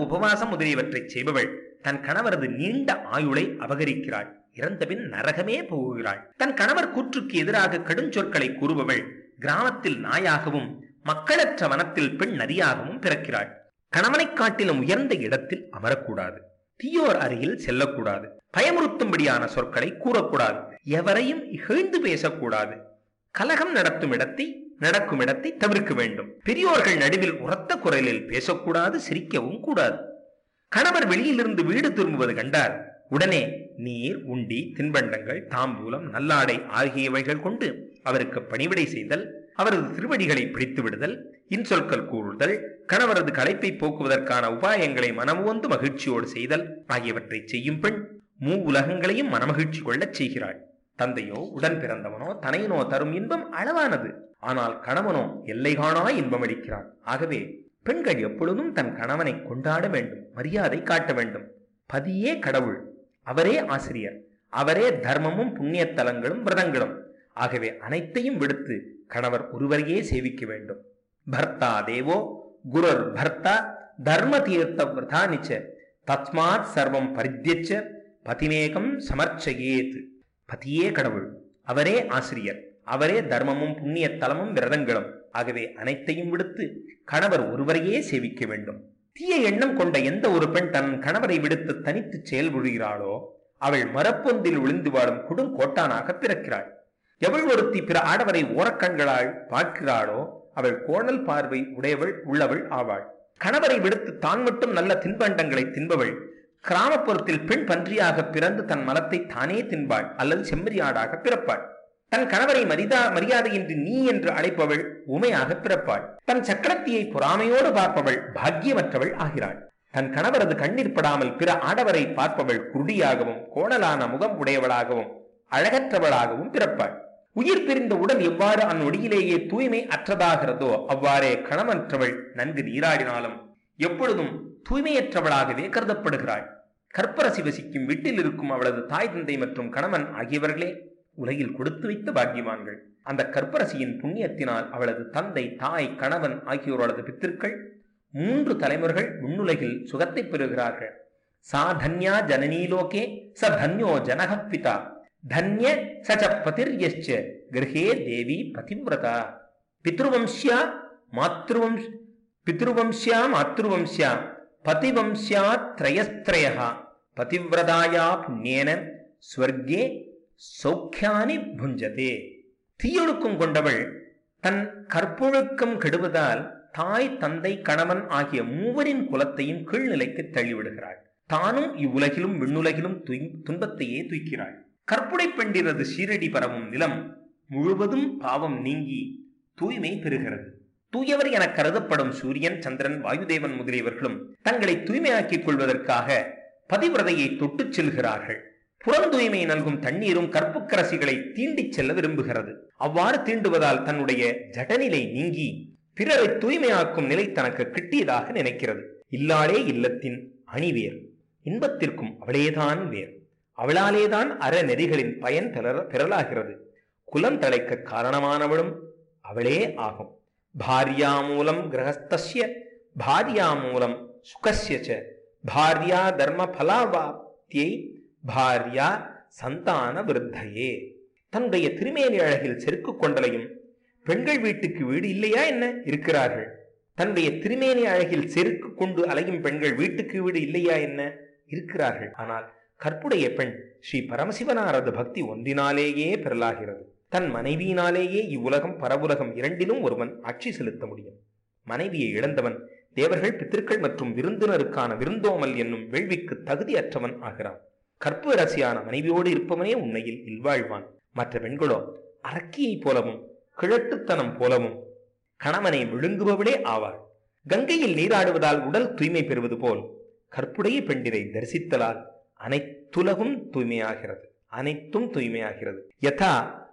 உபவாசம் முதலியவற்றை செய்பவள் தன் கணவரது நீண்ட ஆயுளை அபகரிக்கிறாள் இறந்தபின் நரகமே போகிறாள் தன் கணவர் கூற்றுக்கு எதிராக கடுஞ்சொற்களை கூறுபவள் கிராமத்தில் நாயாகவும் மக்களற்ற வனத்தில் பெண் நரியாகவும் பிறக்கிறாள் கணவனைக் காட்டிலும் உயர்ந்த இடத்தில் அமரக்கூடாது தீயோர் அருகில் செல்லக்கூடாது பயமுறுத்தும்படியான சொற்களை கூறக்கூடாது எவரையும் இகழ்ந்து பேசக்கூடாது கலகம் நடத்தும் இடத்தை நடக்கும் இடத்தை தவிர்க்க வேண்டும் பெரியோர்கள் நடுவில் உரத்த குரலில் பேசக்கூடாது சிரிக்கவும் கூடாது கணவர் வெளியிலிருந்து வீடு திரும்புவது கண்டார் உடனே நீர் உண்டி தின்பண்டங்கள் தாம்பூலம் நல்லாடை ஆகியவைகள் கொண்டு அவருக்கு பணிவிடை செய்தல் அவரது திருவடிகளை பிடித்து விடுதல் இன்சொற்கள் கூறுதல் கணவரது களைப்பை போக்குவதற்கான உபாயங்களை மனமுவந்து மகிழ்ச்சியோடு செய்தல் ஆகியவற்றை செய்யும் பெண் மூ உலகங்களையும் மனமகிழ்ச்சி கொள்ளச் செய்கிறாள் தந்தையோ உடன் பிறந்தவனோ தனையனோ தரும் இன்பம் அளவானது ஆனால் கணவனோ எல்லை காணா இன்பம் அளிக்கிறான் ஆகவே பெண்கள் எப்பொழுதும் தன் கணவனை கொண்டாட வேண்டும் மரியாதை காட்ட வேண்டும் பதியே கடவுள் அவரே ஆசிரியர் அவரே தர்மமும் புண்ணிய தலங்களும் விரதங்களும் ஆகவே அனைத்தையும் விடுத்து கணவர் ஒருவரையே சேவிக்க வேண்டும் பர்த்தா தேவோ குருர் பர்த்தா தர்ம தீர்த்த விரதானிச்ச தஸ்மாத் சர்வம் பரித்தியச்ச பதிமேகம் சமர்ச்சயேத் பதியே கடவுள் அவரே ஆசிரியர் அவரே தர்மமும் புண்ணிய தலமும் விரதங்களும் ஆகவே அனைத்தையும் விடுத்து கணவர் ஒருவரையே சேவிக்க வேண்டும் தீய எண்ணம் கொண்ட எந்த ஒரு பெண் தன் கணவரை விடுத்து தனித்து செயல்புரிகிறாளோ அவள் மரப்பொந்தில் விழுந்து வாடும் கொடுங்கோட்டானாக பிறக்கிறாள் எவள் ஒருத்தி பிற ஆடவரை ஓரக்கண்களால் பார்க்கிறாளோ அவள் கோணல் பார்வை உடையவள் உள்ளவள் ஆவாள் கணவரை விடுத்து தான் மட்டும் நல்ல தின்பண்டங்களை தின்பவள் கிராமப்புறத்தில் பெண் பன்றியாக பிறந்து தன் மலத்தை தானே தின்பாள் அல்லது செம்மறியாடாக பிறப்பாள் தன் கணவரை மரிதா மரியாதையின்றி நீ என்று அழைப்பவள் ஊமையாக பிறப்பாள் தன் சக்கரத்தியை பொறாமையோடு பார்ப்பவள் பாக்கியமற்றவள் ஆகிறாள் தன் கணவரது கண்ணீர் படாமல் பிற ஆடவரை பார்ப்பவள் குருடியாகவும் கோணலான முகம் உடையவளாகவும் அழகற்றவளாகவும் பிறப்பாள் உயிர் பிரிந்த உடல் எவ்வாறு அந்நொடியிலேயே தூய்மை அற்றதாகிறதோ அவ்வாறே கணவற்றவள் நன்கு நீராடினாலும் எப்பொழுதும் தூய்மையற்றவளாகவே கருதப்படுகிறாள் கற்பரசி வசிக்கும் வீட்டில் இருக்கும் அவளது தாய் தந்தை மற்றும் கணவன் ஆகியவர்களே உலகில் கொடுத்து வைத்த பாக்கியவான்கள் அந்த கற்பரசியின் புண்ணியத்தினால் அவளது தந்தை தாய் கணவன் ஆகியோரது பித்திருக்கள் மூன்று தலைமுறைகள் விண்ணுலகில் சுகத்தை பெறுகிறார்கள் சா தன்யா ஜனனீலோகே ச தன்யோ ஜனக பிதா தன்ய சச்ச பதிர்யச்ச கிரகே தேவி பதிவிரதா பித்ருவம்சியா மாத்ருவம்ஸ் பித்ருவம்சியா மாத்ருவம்சியா பதிவம்சியா திரயஸ்திரயா பதிவிரதாயா புண்ணியேன ஸ்வர்கே சௌக்கியானி புஞ்சதே தீயொழுக்கம் கொண்டவள் தன் கற்பொழுக்கம் கெடுவதால் தாய் தந்தை கணவன் ஆகிய மூவரின் குலத்தையும் கீழ்நிலைக்கு தள்ளிவிடுகிறாள் தானும் இவ்வுலகிலும் விண்ணுலகிலும் துய்- துன்பத்தையே தூக்கிறாள் கற்புடை பெண்டிரது சீரடி பரவும் நிலம் முழுவதும் பாவம் நீங்கி தூய்மை பெறுகிறது தூயவர் என கருதப்படும் சூரியன் சந்திரன் வாயுதேவன் முதலியவர்களும் தங்களை தூய்மையாக்கிக் கொள்வதற்காக பதிவிரதையை தொட்டுச் செல்கிறார்கள் புறந்தூய்மை நல்கும் தண்ணீரும் கற்புக்கரசிகளை தீண்டிச் செல்ல விரும்புகிறது அவ்வாறு தீண்டுவதால் தன்னுடைய ஜடநிலை நீங்கி பிறரை தூய்மையாக்கும் நிலை தனக்கு கிட்டியதாக நினைக்கிறது இல்லாளே இல்லத்தின் அணிவேர் இன்பத்திற்கும் அவளேதான் வேர் அவளாலேதான் அறநெறிகளின் பயன் பெற பெறலாகிறது குலம் தழைக்க காரணமானவளும் அவளே ஆகும் பாரியா மூலம் கிரகஸ்தஸ்ய பாரியா மூலம் சுகஸ்ய ச பாரியா தர்ம பலாவாப்தியை பாரியா சந்தான விருத்தையே தன்னுடைய திருமேனி அழகில் செருக்கு கொண்டலையும் பெண்கள் வீட்டுக்கு வீடு இல்லையா என்ன இருக்கிறார்கள் தன்னுடைய திருமேனி அழகில் செருக்கு கொண்டு அலையும் பெண்கள் வீட்டுக்கு வீடு இல்லையா என்ன இருக்கிறார்கள் ஆனால் கற்புடைய பெண் ஸ்ரீ பரமசிவனாரது பக்தி ஒன்றினாலேயே பெறலாகிறது தன் மனைவியினாலேயே இவ்வுலகம் பரவுலகம் இரண்டிலும் ஒருவன் ஆட்சி செலுத்த முடியும் மனைவியை இழந்தவன் தேவர்கள் பித்திருக்கள் மற்றும் விருந்தினருக்கான விருந்தோமல் என்னும் வேள்விக்கு தகுதியற்றவன் ஆகிறான் கற்பு ரசியான மனைவியோடு இருப்பவனே உண்மையில் இல்வாழ்வான் மற்ற பெண்களோ அரக்கியைப் போலவும் கிழட்டுத்தனம் போலவும் கணவனை விழுங்குபவளே ஆவாள் கங்கையில் நீராடுவதால் உடல் தூய்மை பெறுவது போல் கற்புடைய பெண்டிரை தரிசித்தலால் அனைத்துலகும் தூய்மையாகிறது அனைத்தும் தூய்மையாகிறது யதா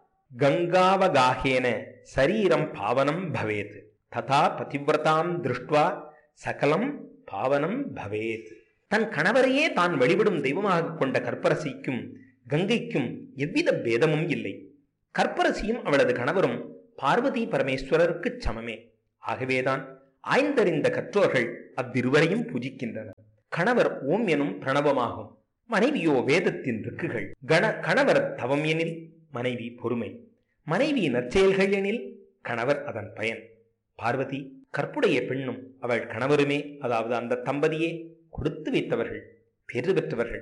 கங்காவகாகேன சரீரம் பாவனம் பவேத் ததா பதிவிரதாம் திருஷ்டுவா சகலம் பாவனம் பவேத் தன் கணவரையே தான் வழிபடும் தெய்வமாக கொண்ட கற்பரசிக்கும் கங்கைக்கும் எவ்வித பேதமும் இல்லை கற்பரசியும் அவளது கணவரும் பார்வதி பரமேஸ்வரருக்கு சமமே ஆகவேதான் ஆய்ந்தறிந்த கற்றோர்கள் அவ்விருவரையும் பூஜிக்கின்றனர் கணவர் ஓம் எனும் பிரணவமாகும் மனைவியோ வேதத்தின் ருக்குகள் கண கணவர் தவம் எனில் மனைவி பொறுமை மனைவி நற்செயல்கள் எனில் கணவர் அதன் பயன் பார்வதி கற்புடைய பெண்ணும் அவள் கணவருமே அதாவது அந்த தம்பதியே கொடுத்து வைத்தவர்கள் பெரு பெற்றவர்கள்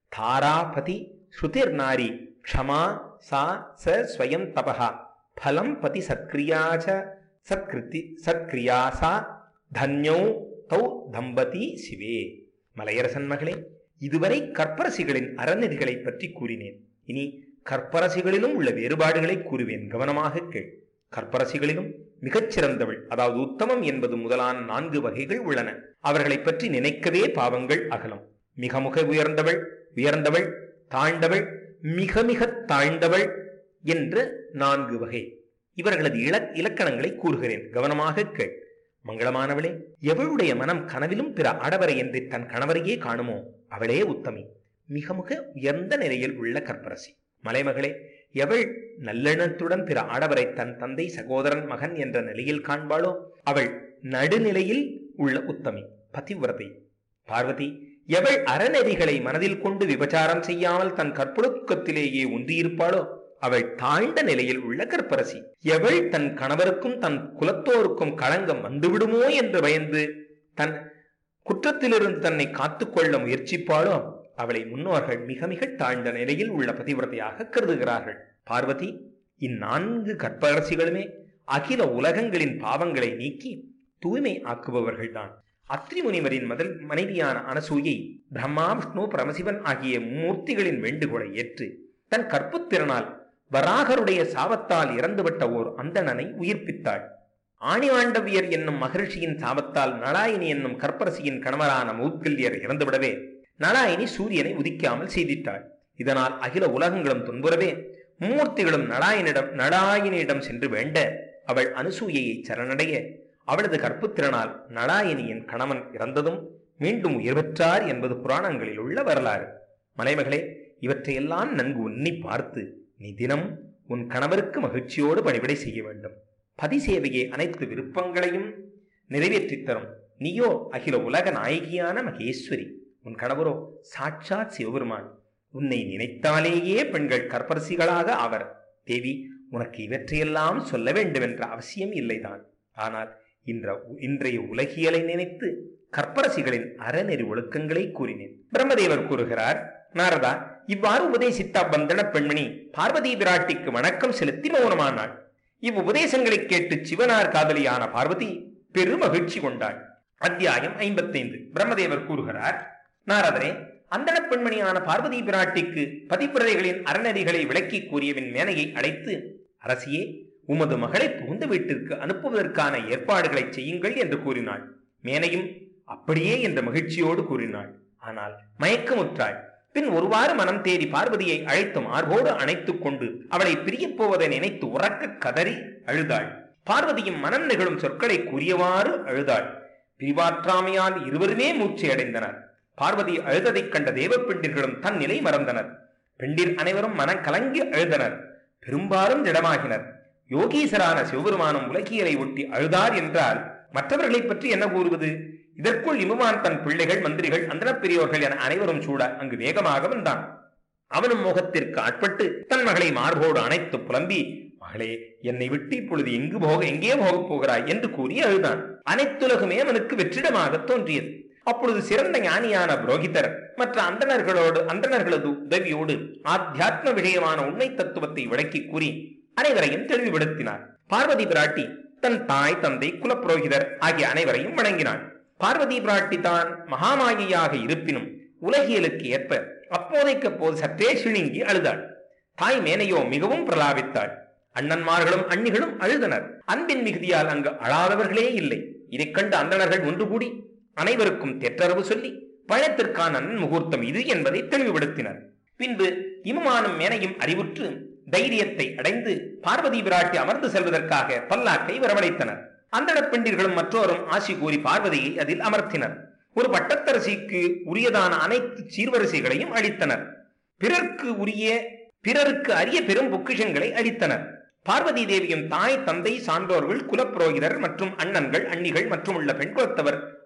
தாராபதி ஸ்ருதிர் நாரி க்ஷமா சா ச ஸ்வயம் தபஹா பலம் பதி சத்கிரியாச்ச சத்கிருதி சத்கிரியாசா தன்யோ தௌ தம்பதி சிவே மலையரசன் மகளே இதுவரை கற்பரசிகளின் அறநெறிகளை பற்றி கூறினேன் இனி கற்பரசிகளிலும் உள்ள வேறுபாடுகளை கூறுவேன் கவனமாக கேள் கற்பரசிகளிலும் மிகச்சிறந்தவள் அதாவது உத்தமம் என்பது முதலான நான்கு வகைகள் உள்ளன அவர்களை பற்றி நினைக்கவே பாவங்கள் அகலம் மிக மிக உயர்ந்தவள் உயர்ந்தவள் தாழ்ந்தவள் மிக மிக தாழ்ந்தவள் என்ற நான்கு வகை இவர்களது இல இலக்கணங்களை கூறுகிறேன் கவனமாக கேள் மங்களமானவளே எவளுடைய மனம் கனவிலும் பிற ஆடவரை என்று தன் கணவரையே காணுமோ அவளே உத்தமி மிக மிக உயர்ந்த நிலையில் உள்ள கற்பரசி மலைமகளே எவள் நல்லெண்ணத்துடன் பிற ஆடவரை தன் தந்தை சகோதரன் மகன் என்ற நிலையில் காண்பாளோ அவள் நடுநிலையில் உள்ள உத்தமி பதிவிரதை பார்வதி எவள் அறநெறிகளை மனதில் கொண்டு விபச்சாரம் செய்யாமல் தன் கற்பொழுக்கத்திலேயே ஒன்றியிருப்பாளோ அவள் தாழ்ந்த நிலையில் உள்ள கற்பரசி எவள் தன் கணவருக்கும் தன் குலத்தோருக்கும் களங்கம் வந்துவிடுமோ என்று பயந்து தன் குற்றத்திலிருந்து தன்னை காத்துக்கொள்ள முயற்சிப்பாளோ அவளை முன்னோர்கள் மிக மிக தாழ்ந்த நிலையில் உள்ள பதிவிரதையாக கருதுகிறார்கள் பார்வதி இந்நான்கு கற்பரசிகளுமே அகில உலகங்களின் பாவங்களை நீக்கி தூய்மை ஆக்குபவர்கள்தான் அத்ரி முனிவரின் முதல் மனைவியான அனசூயை பிரம்மா விஷ்ணு பரமசிவன் ஆகிய மூர்த்திகளின் வேண்டுகோளை ஏற்று தன் கற்புத்திறனால் வராகருடைய சாபத்தால் இறந்துவிட்ட ஓர் அந்தணனை உயிர்ப்பித்தாள் ஆணிவாண்டவியர் என்னும் மகர்ஷியின் சாபத்தால் நலாயினி என்னும் கற்பரசியின் கணவரான மௌத்கல்யர் இறந்துவிடவே நலாயினி சூரியனை உதிக்காமல் செய்திட்டாள் இதனால் அகில உலகங்களும் துன்புறவே மூர்த்திகளும் நலாயனிடம் நலாயினியிடம் சென்று வேண்ட அவள் அனுசூயையை சரணடைய அவளது கற்புத்திறனால் நலாயினியின் கணவன் இறந்ததும் மீண்டும் உயிர் பெற்றார் என்பது புராணங்களில் உள்ள வரலாறு மலைமகளே இவற்றையெல்லாம் நன்கு உன்னி பார்த்து நீ தினம் உன் கணவருக்கு மகிழ்ச்சியோடு பணிவிடை செய்ய வேண்டும் பதி சேவையை அனைத்து விருப்பங்களையும் நிறைவேற்றித் தரும் நீயோ அகில உலக நாயகியான மகேஸ்வரி உன் கணவரோ சாட்சாத் சிவபெருமான் உன்னை நினைத்தாலேயே பெண்கள் கற்பரசிகளாக ஆவர் தேவி உனக்கு இவற்றையெல்லாம் சொல்ல வேண்டும் என்ற அவசியம் இல்லைதான் ஆனால் இன்ற இன்றைய உலகியலை நினைத்து கற்பரசிகளின் அறநெறி ஒழுக்கங்களை கூறினேன் பிரம்மதேவர் கூறுகிறார் நாரதா இவ்வாறு உபதேசித்த பந்தன பெண்மணி பார்வதி பிராட்டிக்கு வணக்கம் செலுத்தி மௌனமானாள் இவ் உபதேசங்களை கேட்டு சிவனார் காதலியான பார்வதி பெரும் மகிழ்ச்சி கொண்டாள் அத்தியாயம் ஐம்பத்தைந்து பிரம்மதேவர் கூறுகிறார் நாரதரே அந்தன பெண்மணியான பார்வதி பிராட்டிக்கு பதிப்பிரதைகளின் அறநெறிகளை விளக்கி கூறியவின் மேனையை அழைத்து அரசியே உமது மகளை புகுந்த வீட்டிற்கு அனுப்புவதற்கான ஏற்பாடுகளை செய்யுங்கள் என்று கூறினாள் மேனையும் அப்படியே என்ற மகிழ்ச்சியோடு கூறினாள் ஆனால் மயக்கமுற்றாள் பின் ஒருவாறு மனம் தேடி பார்வதியை அழைத்து மார்போடு அணைத்துக் கொண்டு அவளை பிரியப் போவதை நினைத்து உறக்க கதறி அழுதாள் பார்வதியும் மனம் நிகழும் சொற்களை கூறியவாறு அழுதாள் பிரிவாற்றாமையால் இருவருமே மூச்சு அடைந்தனர் பார்வதி அழுததைக் கண்ட தேவப்பெண்டிர்களும் தன் நிலை மறந்தனர் பெண்டிர் அனைவரும் மனம் கலங்கி அழுதனர் பெரும்பாலும் திடமாகினர் யோகீசரான சிவபெருமானும் உலகியலை ஒட்டி அழுதார் என்றால் மற்றவர்களைப் பற்றி என்ன கூறுவது இதற்குள் இமுமான் தன் பிள்ளைகள் மந்திரிகள் அந்தனப் பெரியோர்கள் என அனைவரும் சூட அங்கு வேகமாக வந்தான் அவனும் முகத்திற்கு ஆட்பட்டு தன் மகளை மார்போடு அணைத்து புலம்பி மகளே என்னை விட்டு இப்பொழுது எங்கு போக எங்கே போகப் போகிறாய் என்று கூறி அழுதான் அனைத்துலகுமே அவனுக்கு வெற்றிடமாக தோன்றியது அப்பொழுது சிறந்த ஞானியான புரோகிதர் மற்ற அந்தணர்களோடு அந்தணர்களது உதவியோடு ஆத்தியாத்ம விஷயமான உண்மை தத்துவத்தை விளக்கி கூறி அனைவரையும் தெளிவுபடுத்தினார் பார்வதி பிராட்டி தன் தாய் தந்தை குலப்புரோகிதர் ஆகிய அனைவரையும் வணங்கினாள் பார்வதி பிராட்டி தான் மகாமாயியாக இருப்பினும் உலகியலுக்கு ஏற்ப அப்போதைக்கு போது சற்றே சிணுங்கி அழுதாள் தாய் மேனையோ மிகவும் பிரலாபித்தாள் அண்ணன்மார்களும் அண்ணிகளும் அழுதனர் அன்பின் மிகுதியால் அங்கு அழாதவர்களே இல்லை இதைக் கண்டு அந்தணர்கள் ஒன்று கூடி அனைவருக்கும் தெற்றரவு சொல்லி பயணத்திற்கான நன்முகூர்த்தம் இது என்பதை தெளிவுபடுத்தினர் பின்பு இமமானும் மேனையும் அறிவுற்று தைரியத்தை அடைந்து பார்வதி பிராட்டி அமர்ந்து செல்வதற்காக பல்லாக்கை வரவழைத்தனர் அந்தணப் பெண்டிர்களும் மற்றோரும் ஆசி கூறி பார்வதியை அதில் அமர்த்தினர் ஒரு பட்டத்தரசிக்கு உரியதான அனைத்து சீர்வரிசைகளையும் அளித்தனர் பிறர்க்கு உரிய பிறருக்கு அரிய பெரும் பொக்கிஷங்களை அளித்தனர் பார்வதி தேவியும் தாய் தந்தை சான்றோர்கள் குலப்புரோகிதர் மற்றும் அண்ணன்கள் அண்ணிகள் மற்றும் உள்ள பெண் குலத்தவர்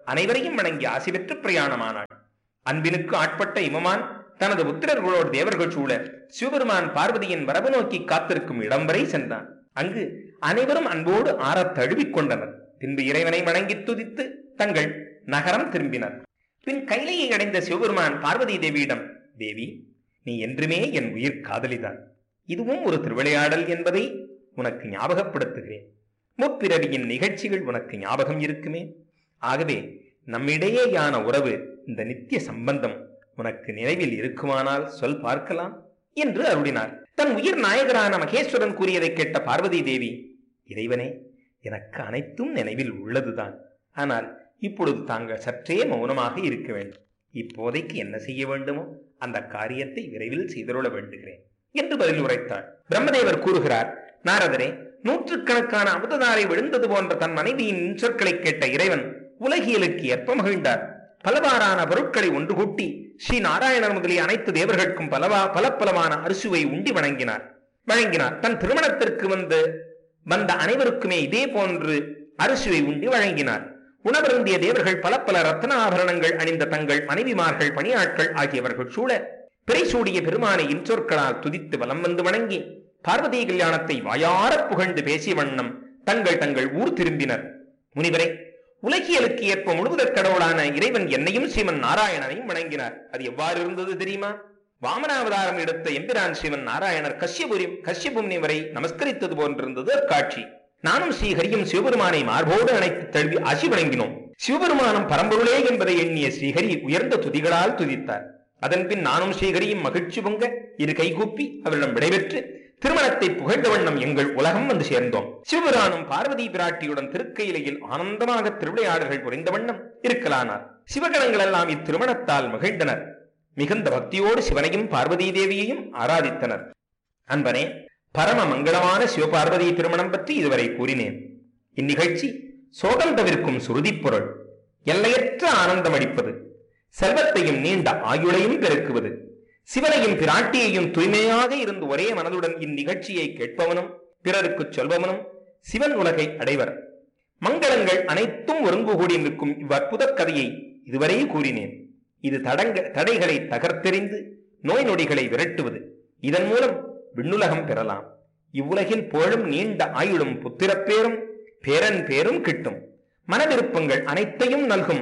அனைவரையும் வணங்கி ஆசி பெற்று பிரயாணமானாள் அன்பினுக்கு ஆட்பட்ட இமமான் தனது புத்திரர்களோடு தேவர்கள் சூழ சிவபெருமான் பார்வதியின் வரவு நோக்கி காத்திருக்கும் இடம் வரை சென்றான் அங்கு அனைவரும் அன்போடு ஆறத் தழுவிக் கொண்டனர் பின்பு இறைவனை வணங்கி துதித்து தங்கள் நகரம் திரும்பினர் பின் கைலையை அடைந்த சிவபெருமான் பார்வதி தேவியிடம் தேவி நீ என்றுமே என் உயிர் காதலிதான் இதுவும் ஒரு திருவிளையாடல் என்பதை உனக்கு ஞாபகப்படுத்துகிறேன் முற்பிறவியின் நிகழ்ச்சிகள் உனக்கு ஞாபகம் இருக்குமே ஆகவே நம்மிடையேயான உறவு இந்த நித்திய சம்பந்தம் உனக்கு நினைவில் இருக்குமானால் சொல் பார்க்கலாம் என்று அருளினார் தன் உயிர் நாயகரான மகேஸ்வரன் கூறியதை கேட்ட பார்வதி தேவி இறைவனே எனக்கு அனைத்தும் நினைவில் உள்ளதுதான் ஆனால் இப்பொழுது தாங்கள் சற்றே மௌனமாக இருக்க வேண்டும் இப்போதைக்கு என்ன செய்ய வேண்டுமோ அந்த காரியத்தை விரைவில் செய்தருள வேண்டுகிறேன் என்று பதில் உரைத்தாள் பிரம்மதேவர் கூறுகிறார் நாரதரே நூற்றுக்கணக்கான அமுததாரை விழுந்தது போன்ற தன் மனைவியின் சொற்களை கேட்ட இறைவன் உலகியலுக்கு ஏற்ப மகிழ்ந்தார் பலவாறான பொருட்களை ஒன்று கூட்டி ஸ்ரீ நாராயணர் முதலிய அனைத்து தேவர்களுக்கும் பலவா பலப்பலமான அரிசுவை உண்டி வணங்கினார் வழங்கினார் தன் திருமணத்திற்கு வந்து வந்த அனைவருக்குமே இதே போன்று அரிசுவை உண்டி வழங்கினார் உணவருந்திய தேவர்கள் பல பல ரத்ன ஆபரணங்கள் அணிந்த தங்கள் மனைவிமார்கள் பணியாட்கள் ஆகியவர்கள் சூழ பிறை சூடிய பெருமானை இன்சொற்களால் துதித்து வலம் வந்து வணங்கி பார்வதி கல்யாணத்தை வாயாரப் புகழ்ந்து பேசிய வண்ணம் தங்கள் தங்கள் ஊர் திரும்பினர் முனிவரை உலகியலுக்கு ஏற்ப முழுவதற் கடவுளான இறைவன் என்னையும் ஸ்ரீமன் நாராயணனையும் வணங்கினார் அது எவ்வாறு இருந்தது தெரியுமா வாமனாவதாரம் எடுத்த எம்பிரான் ஸ்ரீமன் நாராயணர் கஷ்யபுரி கஷ்யபும்னி வரை நமஸ்கரித்தது போன்றிருந்தது அக்காட்சி நானும் ஸ்ரீஹரியும் சிவபெருமானை மார்போடு அணைத்து தழுவி ஆசி வழங்கினோம் சிவபெருமானம் பரம்பொருளே என்பதை எண்ணிய ஸ்ரீஹரி உயர்ந்த துதிகளால் துதித்தார் அதன்பின் நானும் ஸ்ரீஹரியும் மகிழ்ச்சி பொங்க இரு கைகூப்பி அவரிடம் விடைபெற்று திருமணத்தை புகழ்ந்த வண்ணம் எங்கள் உலகம் வந்து சேர்ந்தோம் சிவபுரானும் பார்வதி பிராட்டியுடன் திருக்கையிலையில் ஆனந்தமாக திருவிளையாடல்கள் புரிந்த வண்ணம் இருக்கலானார் சிவகணங்கள் எல்லாம் இத்திருமணத்தால் மகிழ்ந்தனர் மிகுந்த பக்தியோடு சிவனையும் பார்வதி தேவியையும் ஆராதித்தனர் அன்பனே பரம மங்களமான சிவபார்வதி திருமணம் பற்றி இதுவரை கூறினேன் இந்நிகழ்ச்சி சோகம் தவிர்க்கும் சுருதிப் பொருள் எல்லையற்ற ஆனந்தம் அளிப்பது செல்வத்தையும் நீண்ட ஆயுளையும் பெருக்குவது சிவனையும் பிராட்டியையும் தூய்மையாக இருந்து ஒரே மனதுடன் இந்நிகழ்ச்சியை கேட்பவனும் பிறருக்கு சொல்பவனும் சிவன் உலகை அடைவர் மங்களங்கள் அனைத்தும் ஒருங்கு கூடி நிற்கும் இவ்வற்புத கதையை இதுவரை கூறினேன் இது தடங்க தடைகளை தகர்த்தெறிந்து நோய் நொடிகளை விரட்டுவது இதன் மூலம் விண்ணுலகம் பெறலாம் இவ்வுலகில் புகழும் நீண்ட ஆயுளும் புத்திரப்பேரும் பேரன் பேரும் கிட்டும் மனவிருப்பங்கள் அனைத்தையும் நல்கும்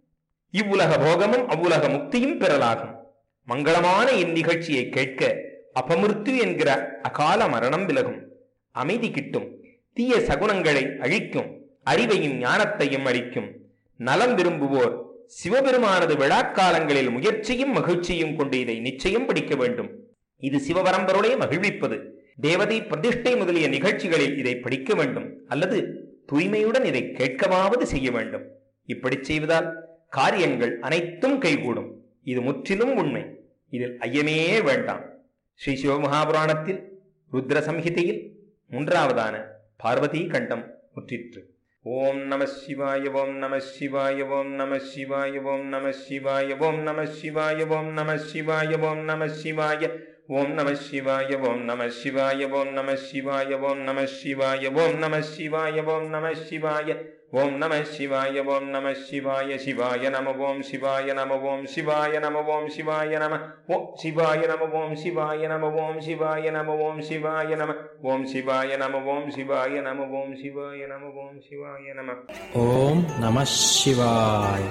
இவ்வுலக போகமும் அவ்வுலக முக்தியும் பெறலாகும் மங்களமான இந்நிகழ்ச்சியை கேட்க அபமிருத்து என்கிற அகால மரணம் விலகும் அமைதி கிட்டும் தீய சகுனங்களை அழிக்கும் அறிவையும் ஞானத்தையும் அளிக்கும் நலம் விரும்புவோர் சிவபெருமானது விழாக்காலங்களில் முயற்சியும் மகிழ்ச்சியும் கொண்டு இதை நிச்சயம் படிக்க வேண்டும் இது சிவபரம்பொருளை மகிழ்விப்பது தேவதை பிரதிஷ்டை முதலிய நிகழ்ச்சிகளில் இதை படிக்க வேண்டும் அல்லது தூய்மையுடன் இதை கேட்கவாவது செய்ய வேண்டும் இப்படி செய்வதால் காரியங்கள் அனைத்தும் கைகூடும் இது முற்றிலும் உண்மை இதில் ஐயமே வேண்டாம் ஸ்ரீ சிவமகாபுராணத்தில் ருத்ர சம்ஹிதையில் மூன்றாவதான பார்வதி கண்டம் முற்றிற்று ஓம் நம சிவாய ஓம் நம சிவாய ஓம் நம சிவாய ஓம் நம சிவாய ஓம் நம சிவாய ஓம் நம சிவாய ஓம் நம சிவாய ஓம் நம சிவாய ஓம் நம சிவாய ஓம் நம சிவாய ஓம் நம சிவாய ஓம் நம சிவாய ஓம் நம சிவாய ஓம் நம சிவாய ஓம் நம சிவாய சிவாய நம ஓம் சிவாய நம ஓம் சிவாய நம ஓம் சிவாய நம ஓம் சிவாய நம ஓம் சிவாய நம ஓம் சிவாய நம ஓம் சிவாய நம ஓம் சிவாய நம ஓம் சிவாய நம ஓம் சிவாய நம ஓம் சிவாய நம ஓம் நம சிவாய்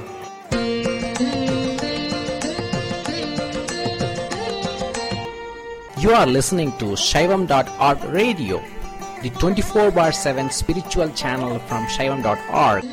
You are listening to Shaivam.org radio, the 24 bar 7 spiritual channel from Shaivam.org.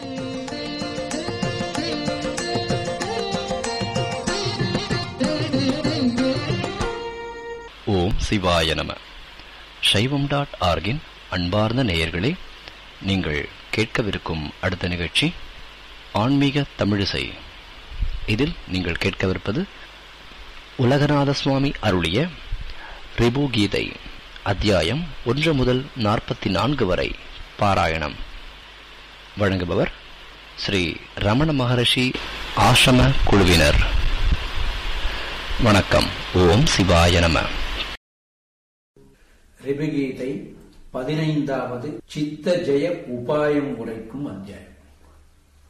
ஓம் சிவாய நம சைவம் டாட் ஆர்கின் அன்பார்ந்த நேயர்களே நீங்கள் கேட்கவிருக்கும் அடுத்த நிகழ்ச்சி ஆன்மீக தமிழிசை இதில் நீங்கள் கேட்கவிருப்பது உலகநாத சுவாமி அருளிய ரிபு கீதை அத்தியாயம் ஒன்று முதல் நாற்பத்தி நான்கு வரை பாராயணம் வழங்குபவர் ஸ்ரீ ரமண மகரிஷி ஆசிரம குழுவினர் வணக்கம் ஓம் சிவாய நம ரிபுகீதை பதினைந்தாவது சித்த ஜெய உபாயம் உரைக்கும் அத்தியாயம்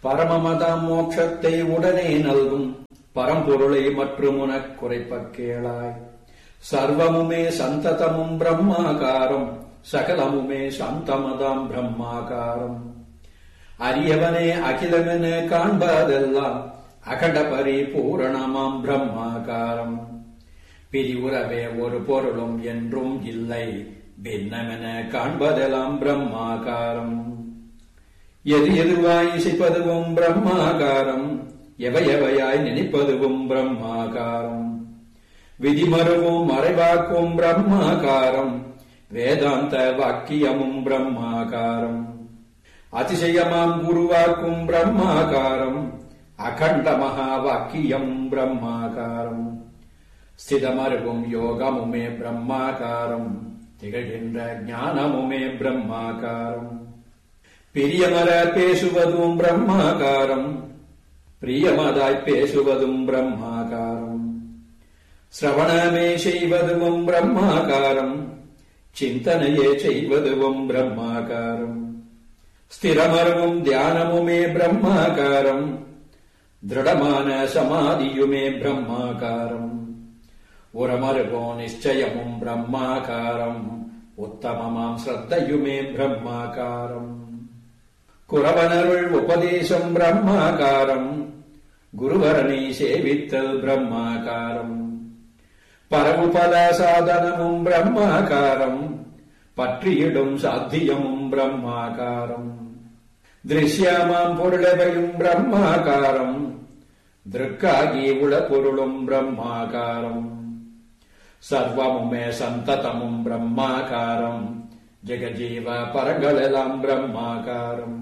பரமமதாம் மோட்சத்தை உடனே நல்கும் பரம்பொருளை மற்றும் உனக் குறைப்பக் கேளாய் சர்வமுமே சந்ததமும் பிரம்மாகாரம் சகலமுமே சாந்தமதாம் பிரம்மாகாரம் அரியவனே அகிலமென காண்பதெல்லாம் அகண்ட பரிபூரணமாம் பிரம்மாகாரம் பிரிவுறவே ஒரு பொருளும் என்றும் இல்லை பின்னமென காண்பதெல்லாம் பிரம்மாகாரம் எது எதுவாய் இசைப்பதுவும் பிரம்மாகாரம் எவை எவையாய் நினைப்பதுவும் பிரம்மாகாரம் விதிமருவும் மறைவாக்கும் பிரம்மாகாரம் வேதாந்த வாக்கியமும் பிரம்மாகாரம் அதிசயமாம் குருவாக்கும் பிரம்மாகாரம் அகண்ட மகா வாக்கியம் பிரம்மாகாரம் ஸ்திதமருவும் யோகமுமே பிரம்மாகாரம் திகழ்கின்ற ஞானமுமே பிரம்மாகாரம் பிரியமர பேசுவதும் பிரம்மாகாரம் பிரியமதாய் பேசுவதும் பிரம்மாகாரம் சிரவணமே செய்வதும் பிரம்மாகாரம் சிந்தனையே செய்வதும் பிரம்மாகாரம் ஸ்திரமருவும் தியானமுமே பிரம்மாகாரம் திருடமான சமாதியுமே பிரம்மாகாரம் உரமருவோ நிச்சயமும் பிரம்மாகாரம் உத்தமமாம் ஸ்ரத்தையுமே பிரம்மாகாரம் குரவனருள் உபதேசம் பிரம்மாகாரம் குருவரனை சேவித்தல் பிரம்மாகாரம் பரவுபல சாதனமும் பிரம்மாகாரம் பற்றியிடும் சாத்தியமும் பிரம்மாகாரம் திருஷ்யமாம் பொருளவையும் பிரம்மாகாரம் திருக்காகி உள பொருளும் பிரம்மாகாரம் சர்வமுமே சந்ததமும் பிரம்மாகாரம் ஜெகஜீவ பரங்களெல்லாம் பிரம்மாகாரம்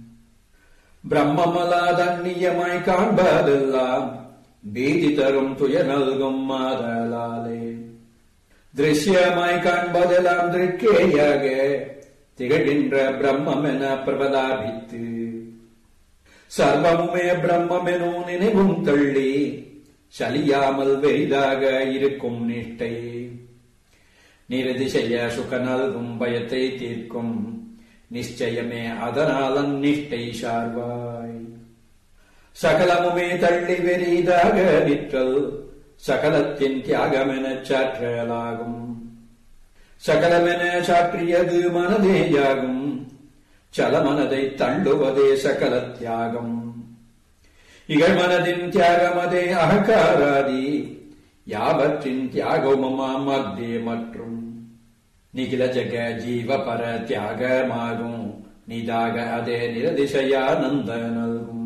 பிரம்மமலாதன்னியமாய் காண்பதெல்லாம் பீதி தரும் துய நல்கும் மாதலாலே திருஷ்யமாய் காண்பதெல்லாம் திருக்கேயாக திகழ்கின்ற பிரம்மம் என பிரபலாபித்து சர்வமுமே பிரம்மெனும் நினைவும் தள்ளி சலியாமல் வெரிதாக இருக்கும் நிஷ்டை நிரதிசய சுக நல்கும் பயத்தை தீர்க்கும் நிச்சயமே அதனால் அந்நிஷ்டை சார்வாய் சகலமுமே தள்ளி வெறிதாக நிற்றல் சகலத்தின் தியாகமெனச் சாற்றலாகும் சகலமென சாற்றியது மனதேயாகும் சலமனதை தள்ளுவதே சகல தியாகம் இகழ்மனதின் தியாகமதே அகங்காராதி யாவற்றின் தியாகமமாம் அக்தே மற்றும் நிகில ஜக ஜீவ பர தியாகமாகும் நிதாக அதே நிரதிசயானந்த நல்கும்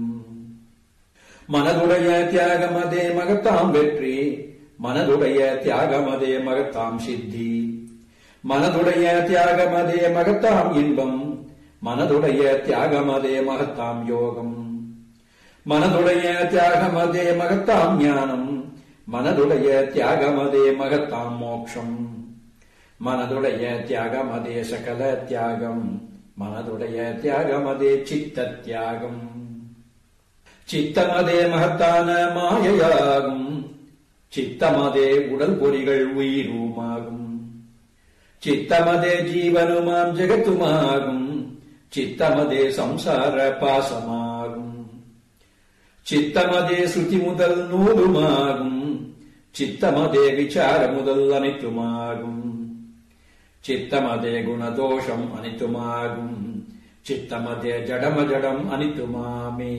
மனதுடைய தியாகமதே மகத்தாம் வெற்றி மனதுடைய தியாகமதே மகத்தாம் சித்தி மனதுடைய தியாகமதே மகத்தாம் இன்பம் மனதுடைய தியாகமதே மகத்தாம் யோகம் மனதுடைய தியாகமதே மகத்தாம் ஞானம் மனதுடைய தியாகமதே மகத்தாம் மோக்ஷம் மனதுடைய தியாகமதே சகல தியாகம் மனதுடைய தியாகமதே சித்த தியாகம் சித்தமதே மகத்தான மாயையாகும் சித்தமதே உடல் பொறிகள் உயிருமாகும் சித்தமதே ஜீவனுமாம் ஜெகத்துமாகும் சித்தமதே சம்சார பாசமாகும் சித்தமதே ஸ்ருதி முதல் நூலுமாகும் சித்தமதே விசார முதல் அனைத்துமாகும் சித்தமதே குணதோஷம் அனைத்துமாகும் சித்தமதே ஜடம ஜடம் அனைத்துமாமே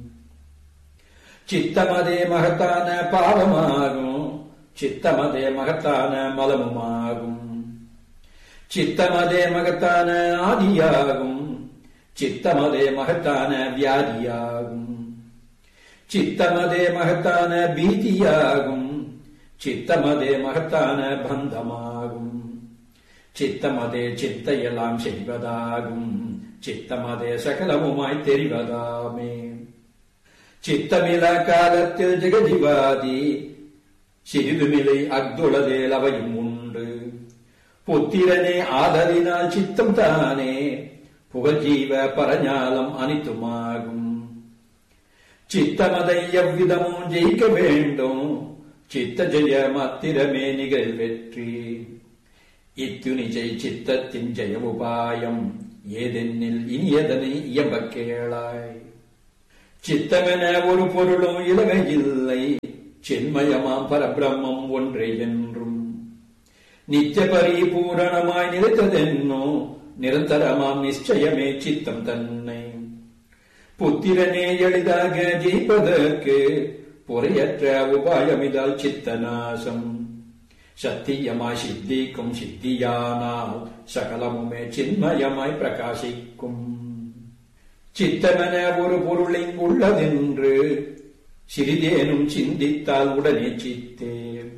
சித்தமதே மகத்தான பாவமாகும் சித்தமதே மகத்தான மலமுமாகும் சித்தமதே மகத்தான ஆதியாகும் சித்தமதே மகத்தான வியாதியாகும் சித்தமதே மகத்தான பீதியாகும் சித்தமதே மகத்தான பந்தமாகும் சித்தமதே சித்தையெல்லாம் செய்வதாகும் சித்தமதே சகலமுமாய் தெரிவதாமே சித்தமில காலத்தில் ஜெகதிவாதி சிறிதுமிலை அக்துளதேல் அவையும் உண்டு புத்திரனே ஆதலினால் சித்தம் தானே புகஜீவ பரஞாலம் அனித்துமாகும் சித்தமதை எவ்விதமும் ஜெயிக்க வேண்டும் சித்த ஜெய மாத்திரமே நிகழ் வெற்றி இத்துணிச்சை சித்தத்தின் ஜெய உபாயம் ஏதென்னில் இனியதனை இயம்ப கேளாய் சித்தமென ஒரு பொருளும் இலவை இல்லை சென்மயமாம் பரபிரம்மம் ஒன்றே என்றும் நித்திய பரிபூரணமாய் நிலைத்ததென்னோ நிரந்தரமாம் நிச்சயமே சித்தம் தன்னை புத்திரனே எளிதாக ஜெயிப்பதற்கு பொறையற்ற உபாயமிதால் சித்தநாசம் சத்தியமாய் சித்திக்கும் சித்தியானால் சகலமுமே சின்மயமாய் பிரகாசிக்கும் சித்தமென ஒரு பொருள் இங்குள்ளதென்று சிறிதேனும் சிந்தித்தால் உடனே சித்தே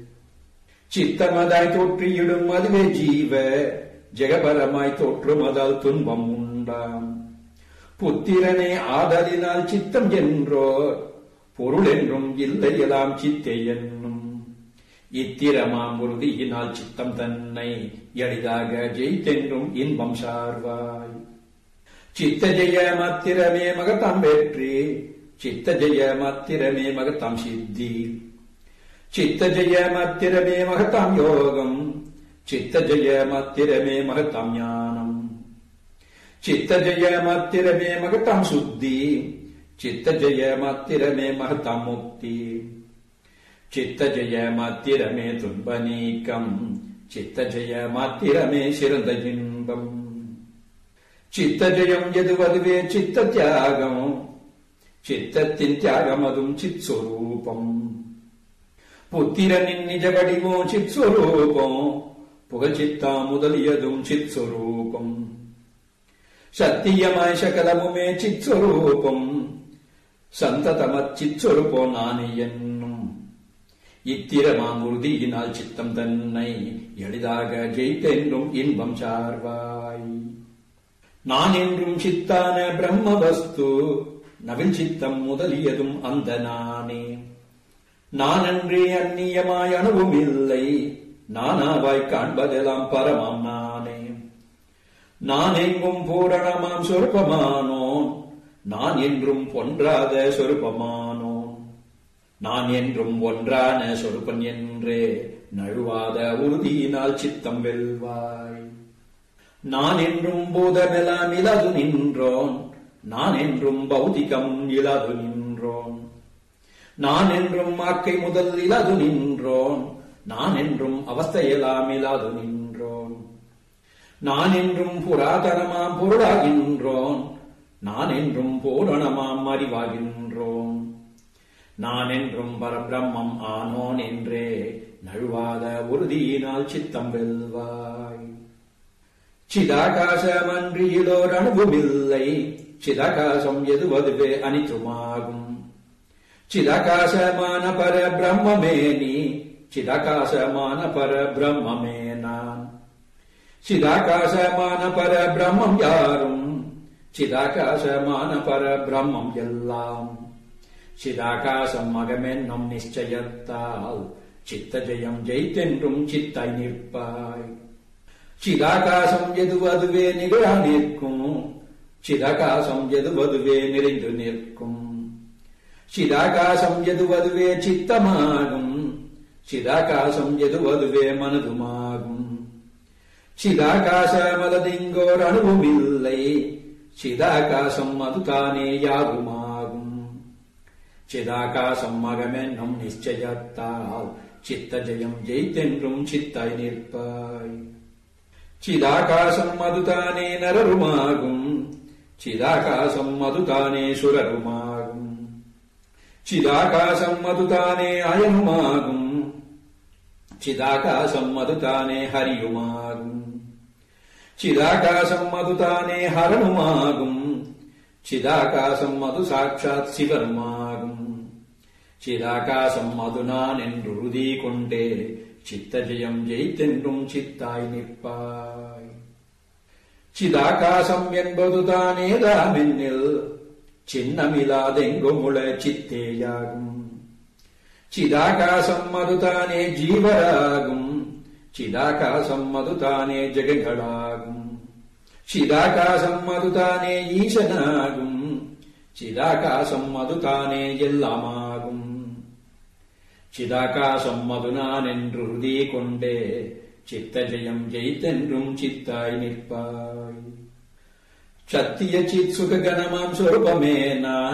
சித்தமதாய் தோற்றியிடும் அதுவே ஜீவ ஜெகபரமாய் தோற்றுமதால் துன்பம் உண்டாம் புத்திரனே ஆதலினால் சித்தம் என்றோ பொருள் என்றும் இல்லையெல்லாம் சித்தே என்னும் இத்திரமாம் உறுதியினால் சித்தம் தன்னை எளிதாக ஜெயித்தென்றும் இன்பம் சார்வாய் சித்த ஜெய மாத்திரமே மகத்தாம் வெற்றி சித்த ஜெய மாத்திரமே மகத்தாம் சித்தி சித்த ஜெய மாத்திரமே மகத்தாம் யோகம் சித்த ஜெய மாத்திரமே மகத்தாம் ஞானம் சித்த ஜெய மாத்திரமே மகத்தாம் சுத்தி சித்த ஜெய மாத்திரமே மகத்தாம் முக்தி சித்த ஜெய மாத்திரமே துன்ப நீக்கம் சித்த ஜெய மாத்திரமே சிறந்த இன்பம் சித்த ஜெயம் எதுவதுவே சித்த தியாகம் சித்தத்தின் தியாகம் அதுவும் சித் சொரூபம் புத்திரனின் நிஜ வடிவோ சித் சொரூபம் புகழ்ச்சித்தா முதலியதும் சித் சொரூபம் சத்தியமாய் சகலமுமே சித் சொரூபம் சந்ததமத் சித் சொரூபம் நானே என்னும் இத்திரமாம் உறுதியினால் சித்தம் தன்னை எளிதாக ஜெயித்தென்றும் இன்பம் சார்வாய் நான் என்றும் சித்தான பிரம்ம வஸ்து நவில் சித்தம் முதலியதும் அந்த நானே நானன்றே அந்நியமாய் அணுவும் இல்லை நானாவாய் காண்பதெல்லாம் பரமாம் நானே நான் எங்கும் பூரணமாம் சொருப்பமானோன் நான் என்றும் பொன்றாத சொருப்பமானோன் நான் என்றும் ஒன்றான சொருப்பன் என்றே நழுவாத உறுதியினால் சித்தம் வெல்வாய் நான் என்றும் பூதமெல்லாம் இலது நின்றோன் நான் என்றும் பௌதிகம் இலது நின்றோன் நான் என்றும் ஆக்கை முதல் இலது நின்றோன் நான் என்றும் அவஸ்தையெல்லாம் இலது நின்றோன் நான் என்றும் புராதனமாம் பொருளாகின்றோன் நான் என்றும் பூரணமாம் அறிவாகின்றோன் நான் என்றும் பரபிரம்மம் ஆனோன் என்றே நழுவாத உறுதியினால் சித்தம் வெல்வாய் சிதாகாசமன்றியிலோர் அணுவுமில்லை சிதாகாசம் எதுவதுவே அனித்துமாகும் சிதாகாசமான பர பிரம்மமே நீ சிதாகாசமான பர பிரம்மமே நான் சிதாகாசமான பர பிரம்மம் யாரும் சிதாகாசமான பர பிரம்மம் எல்லாம் சிதாகாசம் அகமென்னும் நிச்சயத்தால் சித்த ஜெயம் ஜெயித்தென்றும் சித்தாய் நிற்பாய் சிதாகாசம் எதுவதுவே நிகழா நிற்கும் சிதாகாசம் எதுவதுவே நிறைந்து நிற்கும் சிதாகாசம் எதுவதுவே சித்தமாகும் சிதாகாசம் எதுவதுவே மனதுமாகும் சிதாகாசமலதிங்கோர் அணுவுமில்லை சிதாகாசம் அதுதானே யாகுமாகும் சிதாகாசம் மகமென்னும் நிச்சயத்தால் சித்த ஜெயம் ஜெயித்தென்றும் சித்தாய் நிற்பாய் சிதாகாசம் அதுதானே நரருமாகும் சிதாகாசம் அதுதானே சுரருமாகும் சிதாகாசம் அதுதானே அயனுமாகும் சிதாகாசம் அதுதானே ஹரியுமாகும் சிதாகாசம் அதுதானே ஹரனுமாகும் சிதாகாசம் அது சாட்சாத் சிவனுமாகும் சிதாகாசம் அது நான் என்று உறுதி கொண்டே சித்த ஜெயம் ஜெயித்தென்றும் சித்தாய் நிற்பாய் சிதாகாசம் என்பதுதானே தாமென்னில் சின்னமில்லாதெங்குமுள சித்தேயாகும் சிதாகாசம் அதுதானே ஜீவராகும் சிதாகாசம் அதுதானே ஜெகங்களாகும் சிதாகாசம் அதுதானே ஈசனாகும் சிதாகாசம் அதுதானே எல்லாமாகும் சிதாகாசம் அது நான் என்று உறுதி கொண்டே சித்த ஜெயம் ஜெயித்தென்றும் சித்தாய் நிற்பாய் சத்திய சித் சுககணமாம் சொருபமே நான்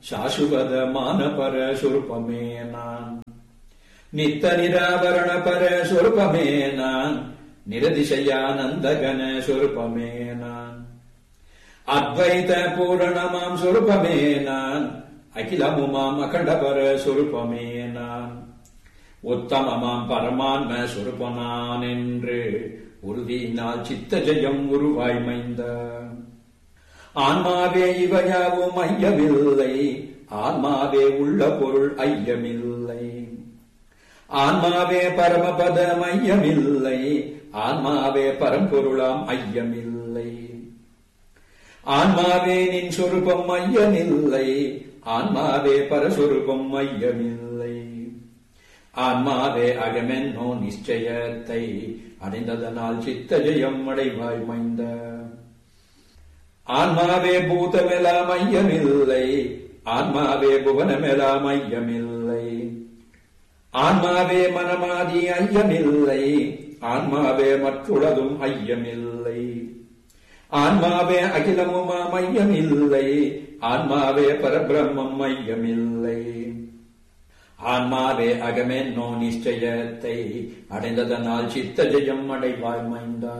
ಶಾಶ್ವತಮಾನ ಪರ ಸ್ವರೂಪಮೇ ನಾನ್ ನಿತ್ಯ ನಿರಾವರಣ ಪರ ಸ್ವರೂಪಮೇ ನಾನ್ ನಿರದಿಶಯಾನಂದಗನ ಸ್ವರೂಪಮೇ ನಾನ್ ಅದ್ವೈತ ಪೂರ್ಣಮಾಂ ಸ್ವರೂಪಮೇ ನಾನ್ அகிலமு மாம் அகண்டபர சொருப்பமே நான் உத்தமமாம் பரமான்ம சொருப்பனான் என்று உறுதியினால் சித்த ஜெயம் உருவாய் மைந்த ஆன்மாவே இவையாவும் ஐயமில்லை ஆன்மாவே உள்ள பொருள் ஐயமில்லை ஆன்மாவே பரமபதம் ஐயமில்லை ஆன்மாவே பரம்பொருளாம் ஐயமில்லை ஆன்மாவே நின் சொருபம் ஐயமில்லை ஆன்மாவே பரஸ்வரூபம் ஐயமில்லை ஆன்மாவே அகமென்னோ நிச்சயத்தை அடைந்ததனால் சித்த ஜெயம் அடைவாய் மைந்த ஆன்மாவே பூதமெல்லாம் ஐயமில்லை ஆன்மாவே புவனமெல்லாம் ஐயமில்லை ஆன்மாவே மனமாதி ஐயமில்லை ஆன்மாவே மற்றுள்ளதும் ஐயமில்லை ஆன்மாவே அகிலமுமாம் ஐயமில்லை ஆன்மாவே பரபிரம்மம் ஐயமில்லை ஆன்மாவே அகமென்னோ நிச்சயத்தை அடைந்ததனால் சித்த ஜெயம் அடைவாய் மைந்தா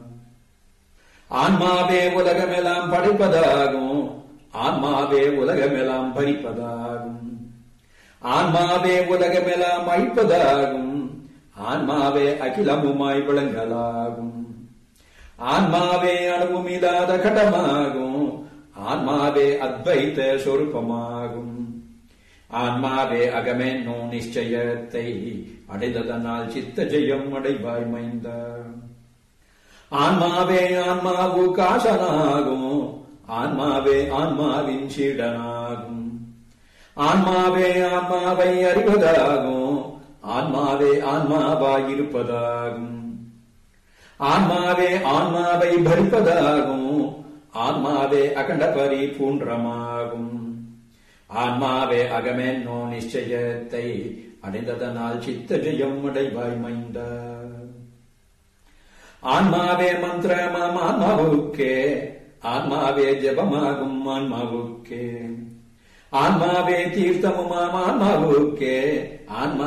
ஆன்மாவே உலகமெல்லாம் படைப்பதாகும் ஆன்மாவே உலகமெல்லாம் பறிப்பதாகும் ஆன்மாவே உலகமெல்லாம் அழிப்பதாகும் ஆன்மாவே அகிலமுமாய் விளங்கலாகும் ஆன்மாவே அணுவும் இல்லாத கடமாகும் ஆன்மாவே அத்வைத சொருப்பமாகும் ஆன்மாவே அகமென்னோ நிச்சயத்தை அடைந்ததனால் சித்த ஜெயம் அடைவாய் மைந்த ஆன்மாவே ஆன்மாவு காசனாகும் ஆன்மாவே ஆன்மாவின் சீடனாகும் ஆன்மாவே ஆன்மாவை அறிவதாகும் ஆன்மாவே ஆன்மாவாயிருப்பதாகும் ஆன்மாவே ஆன்மாவை பரிப்பதாகும் ஆன்மாவே அகண்ட பரிபூன்றமாகும் ஆன்மாவே அகமென்னோ நிச்சயத்தை அடைந்ததனால் சித்த ஜெயம் அடைவாய் மைந்த ஆன்மாவே மந்திரமாம் ஆன்மாவுக்கே ஆன்மாவே ஜபமாகும் ஆன்மாவுக்கே ஆன்மாவே தீர்த்தமுமாம் ஆன்மாவுக்கே ஆன்மா